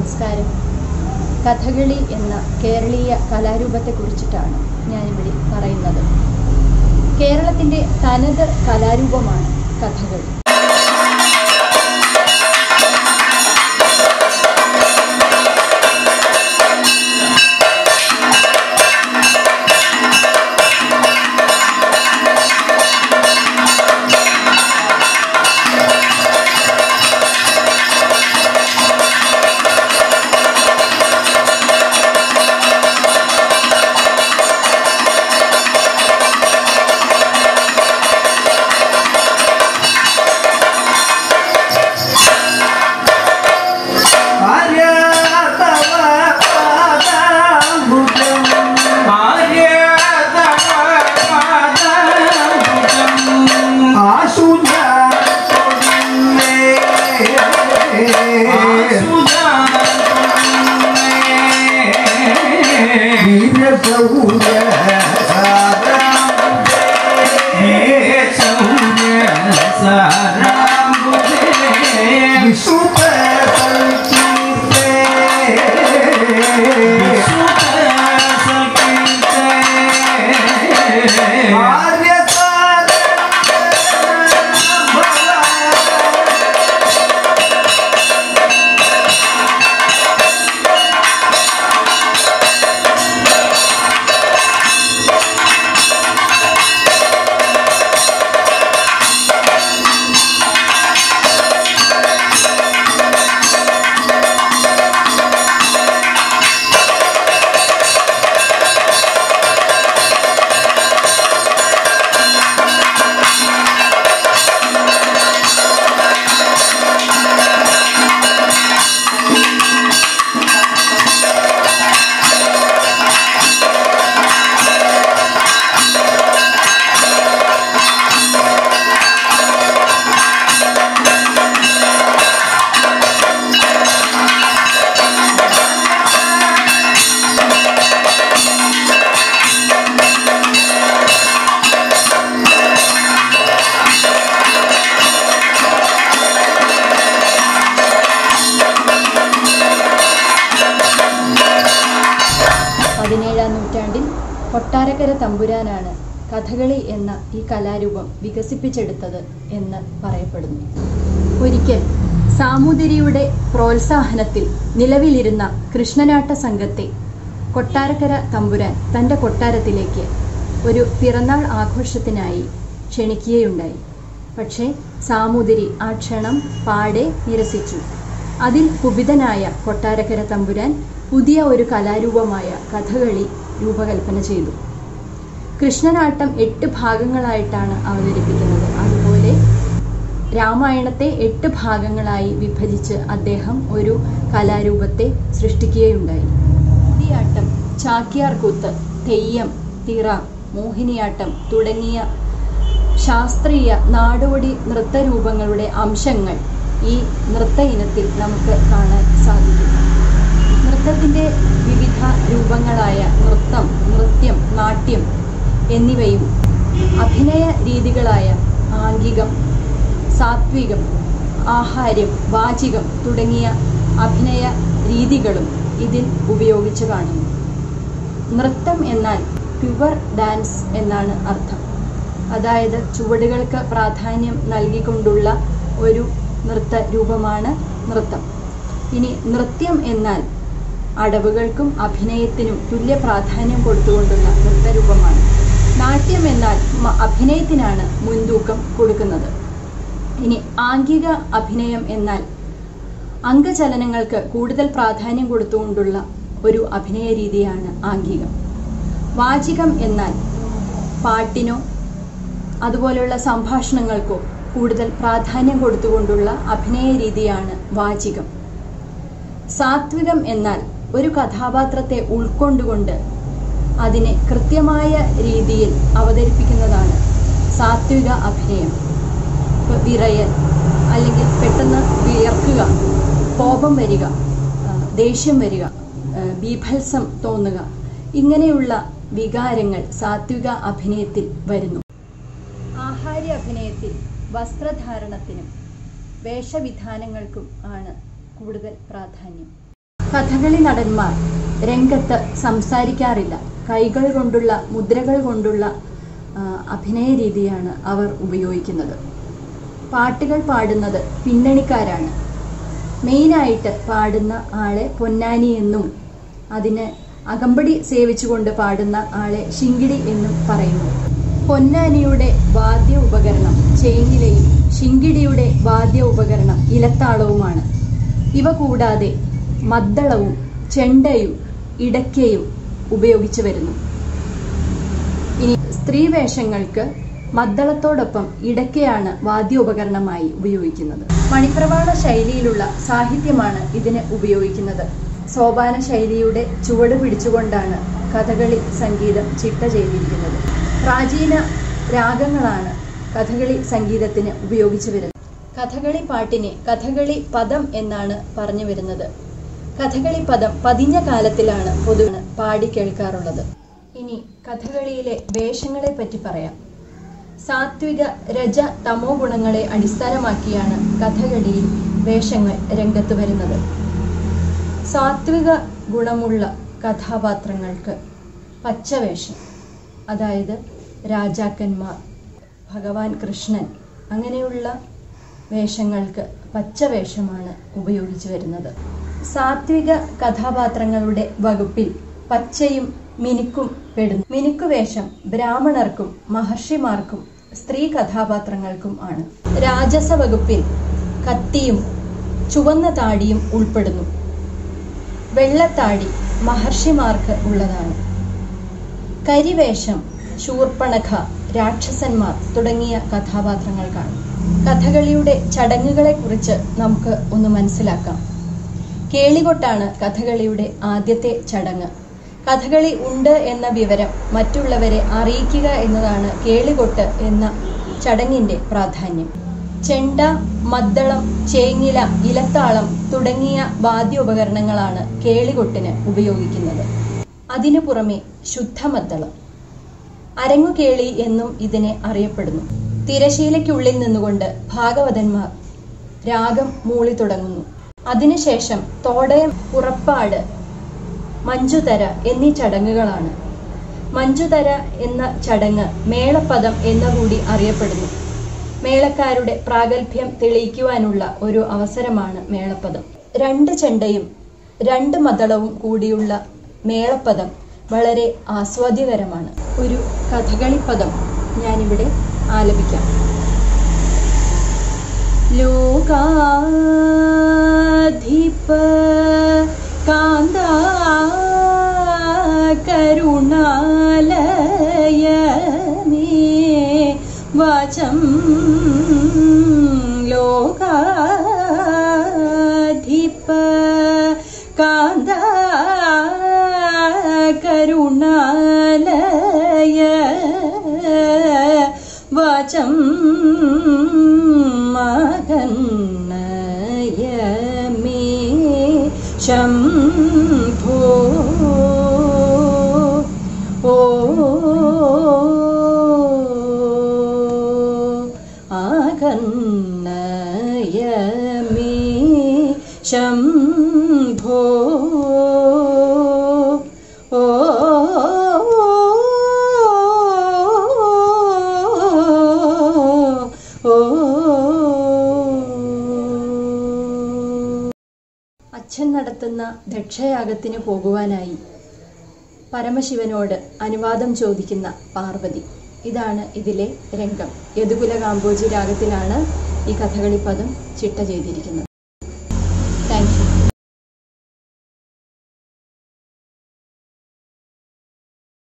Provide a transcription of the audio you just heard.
നമസ്കാരം കഥകളി എന്ന കേരളീയ കലാരൂപത്തെക്കുറിച്ചിട്ടാണ് ഞാനിവിടെ പറയുന്നത് കേരളത്തിൻ്റെ തനത് കലാരൂപമാണ് കഥകളി പതിനേഴാം നൂറ്റാണ്ടിൽ കൊട്ടാരക്കര തമ്പുരാനാണ് കഥകളി എന്ന ഈ കലാരൂപം വികസിപ്പിച്ചെടുത്തത് എന്ന് പറയപ്പെടുന്നു ഒരിക്കൽ സാമൂതിരിയുടെ പ്രോത്സാഹനത്തിൽ നിലവിലിരുന്ന കൃഷ്ണനാട്ട സംഘത്തെ കൊട്ടാരക്കര തമ്പുരാൻ തൻ്റെ കൊട്ടാരത്തിലേക്ക് ഒരു പിറന്നാൾ ആഘോഷത്തിനായി ക്ഷണിക്കുകയുണ്ടായി പക്ഷേ സാമൂതിരി ആ ക്ഷണം പാടെ നിരസിച്ചു അതിൽ കുപിതനായ കൊട്ടാരക്കര തമ്പുരാൻ പുതിയ ഒരു കലാരൂപമായ കഥകളി രൂപകൽപ്പന ചെയ്തു കൃഷ്ണനാട്ടം എട്ട് ഭാഗങ്ങളായിട്ടാണ് അവതരിപ്പിക്കുന്നത് അതുപോലെ രാമായണത്തെ എട്ട് ഭാഗങ്ങളായി വിഭജിച്ച് അദ്ദേഹം ഒരു കലാരൂപത്തെ സൃഷ്ടിക്കുകയുണ്ടായി കൂടിയാട്ടം ചാക്യാർകൂത്ത് തെയ്യം തിറ മോഹിനിയാട്ടം തുടങ്ങിയ ശാസ്ത്രീയ നാടോടി നൃത്തരൂപങ്ങളുടെ അംശങ്ങൾ ഈ നൃത്ത ഇനത്തിൽ നമുക്ക് കാണാൻ സാധിക്കും നൃത്തത്തിൻ്റെ വിവിധ രൂപങ്ങളായ നൃത്തം നൃത്യം നാട്യം എന്നിവയും അഭിനയ രീതികളായ ആംഗികം സാത്വികം ആഹാര്യം വാചികം തുടങ്ങിയ അഭിനയ രീതികളും ഇതിൽ ഉപയോഗിച്ച് കാണുന്നു നൃത്തം എന്നാൽ പ്യുവർ ഡാൻസ് എന്നാണ് അർത്ഥം അതായത് ചുവടുകൾക്ക് പ്രാധാന്യം നൽകിക്കൊണ്ടുള്ള ഒരു നൃത്ത രൂപമാണ് നൃത്തം ഇനി നൃത്യം എന്നാൽ അടവുകൾക്കും അഭിനയത്തിനും തുല്യ പ്രാധാന്യം കൊടുത്തുകൊണ്ടുള്ള നൃത്തരൂപമാണ് നാട്യം എന്നാൽ അഭിനയത്തിനാണ് മുൻതൂക്കം കൊടുക്കുന്നത് ഇനി ആംഗിക അഭിനയം എന്നാൽ അംഗചലനങ്ങൾക്ക് കൂടുതൽ പ്രാധാന്യം കൊടുത്തുകൊണ്ടുള്ള ഒരു അഭിനയ രീതിയാണ് ആംഗികം വാചികം എന്നാൽ പാട്ടിനോ അതുപോലെയുള്ള സംഭാഷണങ്ങൾക്കോ കൂടുതൽ പ്രാധാന്യം കൊടുത്തുകൊണ്ടുള്ള അഭിനയ രീതിയാണ് വാചികം സാത്വികം എന്നാൽ ഒരു കഥാപാത്രത്തെ ഉൾക്കൊണ്ടുകൊണ്ട് അതിനെ കൃത്യമായ രീതിയിൽ അവതരിപ്പിക്കുന്നതാണ് സാത്വിക അഭിനയം ഇപ്പോൾ വിറയൽ അല്ലെങ്കിൽ പെട്ടെന്ന് വിയർക്കുക കോപം വരിക ആ, ദേഷ്യം വരിക ആ, ബീഭത്സം തോന്നുക ഇങ്ങനെയുള്ള വികാരങ്ങൾ സാത്വിക അഭിനയത്തിൽ വരുന്നു ആഹാര്യ അഭിനയത്തിൽ വസ്ത്രധാരണത്തിനും വേഷവിധാനങ്ങൾക്കും ആണ് കൂടുതൽ പ്രാധാന്യം കഥകളി നടന്മാർ രംഗത്ത് സംസാരിക്കാറില്ല കൈകൾ കൊണ്ടുള്ള മുദ്രകൾ കൊണ്ടുള്ള ആ, അഭിനയ രീതിയാണ് അവർ ഉപയോഗിക്കുന്നത് പാട്ടുകൾ പാടുന്നത് പിന്നണിക്കാരാണ് മെയിനായിട്ട് പാടുന്ന ആളെ പൊന്നാനി എന്നും അതിന് അകമ്പടി സേവിച്ചുകൊണ്ട് പാടുന്ന ആളെ ശിങ്കിടി എന്നും പറയുന്നു പൊന്നാനിയുടെ വാദ്യ ഉപകരണം ചേങ്ങിലയും ശിങ്കിടിയുടെ വാദ്യ ഉപകരണം ഇലത്താളവുമാണ് ഇവ കൂടാതെ മദ്ദളവും ചെണ്ടയും ഇടയ്ക്കയും ഉപയോഗിച്ചു വരുന്നു ഇനി സ്ത്രീവേഷങ്ങൾക്ക് മദ്ദളത്തോടൊപ്പം ഇടയ്ക്കയാണ് വാദ്യോപകരണമായി ഉപയോഗിക്കുന്നത് മണിപ്രവാള ശൈലിയിലുള്ള സാഹിത്യമാണ് ഇതിന് ഉപയോഗിക്കുന്നത് സോപാന ശൈലിയുടെ ചുവട് പിടിച്ചുകൊണ്ടാണ് കഥകളി സംഗീതം ചിട്ട ചെയ്തിരിക്കുന്നത് പ്രാചീന രാഗങ്ങളാണ് കഥകളി സംഗീതത്തിന് ഉപയോഗിച്ചു വരുന്നത് കഥകളി പാട്ടിനെ കഥകളി പദം എന്നാണ് പറഞ്ഞു വരുന്നത് കഥകളി പദം പതിഞ്ഞ കാലത്തിലാണ് പൊതുവെ പാടി കേൾക്കാറുള്ളത് ഇനി കഥകളിയിലെ വേഷങ്ങളെ പറ്റി പറയാം സാത്വിക രജ തമോ ഗുണങ്ങളെ അടിസ്ഥാനമാക്കിയാണ് കഥകളിയിൽ വേഷങ്ങൾ രംഗത്ത് വരുന്നത് സാത്വിക ഗുണമുള്ള കഥാപാത്രങ്ങൾക്ക് പച്ചവേഷം അതായത് രാജാക്കന്മാർ ഭഗവാൻ കൃഷ്ണൻ അങ്ങനെയുള്ള വേഷങ്ങൾക്ക് പച്ചവേഷമാണ് ഉപയോഗിച്ചു വരുന്നത് സാത്വിക കഥാപാത്രങ്ങളുടെ വകുപ്പിൽ പച്ചയും മിനുക്കും പെടുന്നു മിനുക്ക് വേഷം ബ്രാഹ്മണർക്കും മഹർഷിമാർക്കും സ്ത്രീ കഥാപാത്രങ്ങൾക്കും ആണ് രാജസ വകുപ്പിൽ കത്തിയും ചുവന്ന താടിയും ഉൾപ്പെടുന്നു വെള്ളത്താടി മഹർഷിമാർക്ക് ഉള്ളതാണ് കരിവേഷം ശൂർപ്പണഖ രാക്ഷസന്മാർ തുടങ്ങിയ കഥാപാത്രങ്ങൾക്കാണ് കഥകളിയുടെ ചടങ്ങുകളെ കുറിച്ച് നമുക്ക് ഒന്ന് മനസ്സിലാക്കാം കേളികൊട്ടാണ് കഥകളിയുടെ ആദ്യത്തെ ചടങ്ങ് കഥകളി ഉണ്ട് എന്ന വിവരം മറ്റുള്ളവരെ അറിയിക്കുക എന്നതാണ് കേളികൊട്ട് എന്ന ചടങ്ങിന്റെ പ്രാധാന്യം ചെണ്ട മദ്ദളം ചേങ്ങില ഇലത്താളം തുടങ്ങിയ വാദ്യോപകരണങ്ങളാണ് കേളികൊട്ടിന് ഉപയോഗിക്കുന്നത് അതിനു പുറമെ ശുദ്ധമദ്ദളം അരങ്ങുകേളി എന്നും ഇതിനെ അറിയപ്പെടുന്നു തിരശീലയ്ക്കുള്ളിൽ നിന്നുകൊണ്ട് ഭാഗവതന്മാർ രാഗം മൂളി തുടങ്ങുന്നു അതിനുശേഷം തോടയം പുറപ്പാട് മഞ്ജുതര എന്നീ ചടങ്ങുകളാണ് മഞ്ജുതര എന്ന ചടങ്ങ് മേളപ്പദം എന്ന കൂടി അറിയപ്പെടുന്നു മേളക്കാരുടെ പ്രാഗൽഭ്യം തെളിയിക്കുവാനുള്ള ഒരു അവസരമാണ് മേളപ്പദം രണ്ട് ചെണ്ടയും രണ്ട് മദളവും കൂടിയുള്ള മേളപ്പദം വളരെ ആസ്വാദ്യകരമാണ് ഒരു കഥകളിപ്പദം ഞാനിവിടെ ആലപിക്കാം ലോകാധിപ കാന്ത കരുണാലയ മേ വാചം ലോകാധിപ കാന്ത കരുണാലയ വാചം മകന്നയ മേ ശംഭോ ഓ ആകന്നയ മേ ശംഭോ ഓ ഓ അച്ഛൻ നടത്തുന്ന ദക്ഷയാഗത്തിന് പോകുവാനായി പരമശിവനോട് അനുവാദം ചോദിക്കുന്ന പാർവതി ഇതാണ് ഇതിലെ രംഗം യദുകുല കാമ്പോജി രാഗത്തിലാണ് ഈ കഥകളി പദം ചിട്ട ചെയ്തിരിക്കുന്നത്